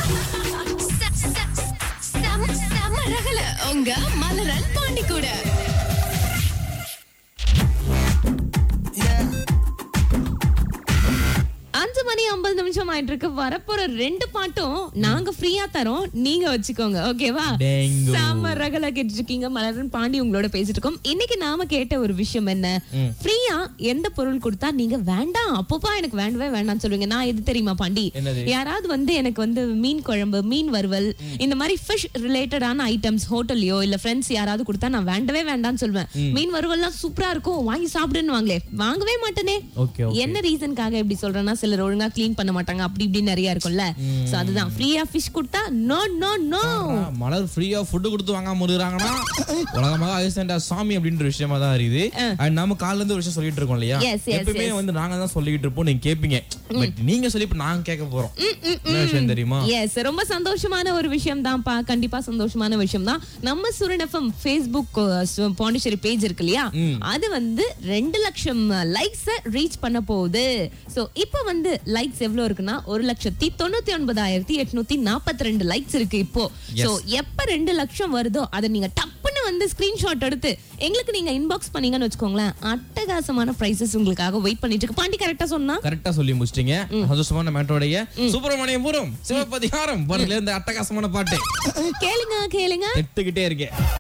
ச- ச- சம- சம ரகல உங்க மலரல் பாண்டி கூட அஞ்சு மணி ஐம்பது நிமிஷம் ஆயிட்டு இருக்கு வரப்போற ரெண்டு பாட்டும் நாங்க ஃப்ரீயா தரோம் நீங்க வச்சுக்கோங்க ஓகேவா Bingo. செம ரகல கேட்டு இருக்கீங்க மலரன் பாண்டி உங்களோட பேசிட்டு இருக்கோம் இன்னைக்கு நாம கேட்ட ஒரு விஷயம் என்ன ஃப்ரீயா எந்த பொருள் கொடுத்தா நீங்க வேண்டாம் அப்பப்பா எனக்கு வேண்டவே வேண்டாம்னு சொல்லுவீங்க நான் எது தெரியுமா பாண்டி என்னது? யாராவது வந்து எனக்கு வந்து மீன் குழம்பு மீன் வறுவல் இந்த மாதிரி ஃபிஷ் ரிலேட்டடான ஐட்டம்ஸ் ஹோட்டல்லையோ இல்ல ஃப்ரெண்ட்ஸ் யாராவது கொடுத்தா நான் வேண்டவே வேண்டாம்னு சொல்லுவேன் மீன் வறுவல்லாம் சூப்பரா இருக்கும் வாங்கி சாப்பிடுன்னு வாங்களே வாங்கவே மாட்டேனே Okay, okay. என்ன ரீசனுக்காக இப்படி சொல்றேன்னா சிலர் ஒழுங்கா க்ளீன் பண்ண மாட்டாங்க அப்படி இப்படி நிறைய இருக்கும்ல சோ அதுதான் ஃப்ரீயா ஃபிஷ் கொடுத்தா நோ நோ நோ ஆ, மலர் ஃப்ரீயா ஃபுட் கொடுத்து வாங்காம இருக்காங்கன்னா உலகமாக ஐசண்டா சாமி அப்படின்ற விஷயமா தான் இருக்குது அண்ட் நம்ம காலைல இருந்து ஒரு விஷயம் சொல்லிட்டு இருக்கோம் இல்லையா Yes, yes, எப்பவுமே yes. வந்து நாங்க தான் சொல்லிட்டு இருப்போம் நீங்க கேப்பீங்க பட் நீங்க சொல்லி இப்ப நாங்க கேட்க போறோம் என்ன விஷயம் தெரியுமா எஸ் ரொம்ப சந்தோஷமான ஒரு விஷயம் தான்ப்பா கண்டிப்பா சந்தோஷமான விஷயம் தான் நம்ம Suran FM Facebook Pondicherry page இருக்கு இல்லையா அது வந்து ரெண்டு லட்சம் லைக்ஸ் ரீச் பண்ண போகுது சோ இப்போ வந்து லைக்ஸ் எவ்வளவு இருக்குன்னா ஒரு லட்சத்தி தொண்ணூத்தி ஒன்பதாயிரத்தி எட்நூத்தி நாற்பத்தி ரெண்டு லைக்ஸ் இருக்கு இப்போ சோ எப்ப ரெண்டு லட்சம் வருதோ அதை நீங்க டப்புன்னு வந்து ஸ்கிரீன்ஷாட் எடுத்து எங்களுக்கு நீங்க இன்பாக்ஸ் பண்ணீங்கன்னு வச்சுக்கோங்களேன் அட்டகாசமான பிரைசஸ் உங்களுக்காக வெயிட் பண்ணிட்டு இருக்கு பாண்டி கரெக்டா சொன்னா கரெக்டா சொல்லி முடிச்சிட்டீங்க சந்தோஷமான மேட்டோடைய சுப்பிரமணியபுரம் சிவபதிகாரம் படத்துல இருந்து அட்டகாசமான பாட்டு கேளுங்க கேளுங்க எடுத்துக்கிட்டே இருக்கேன்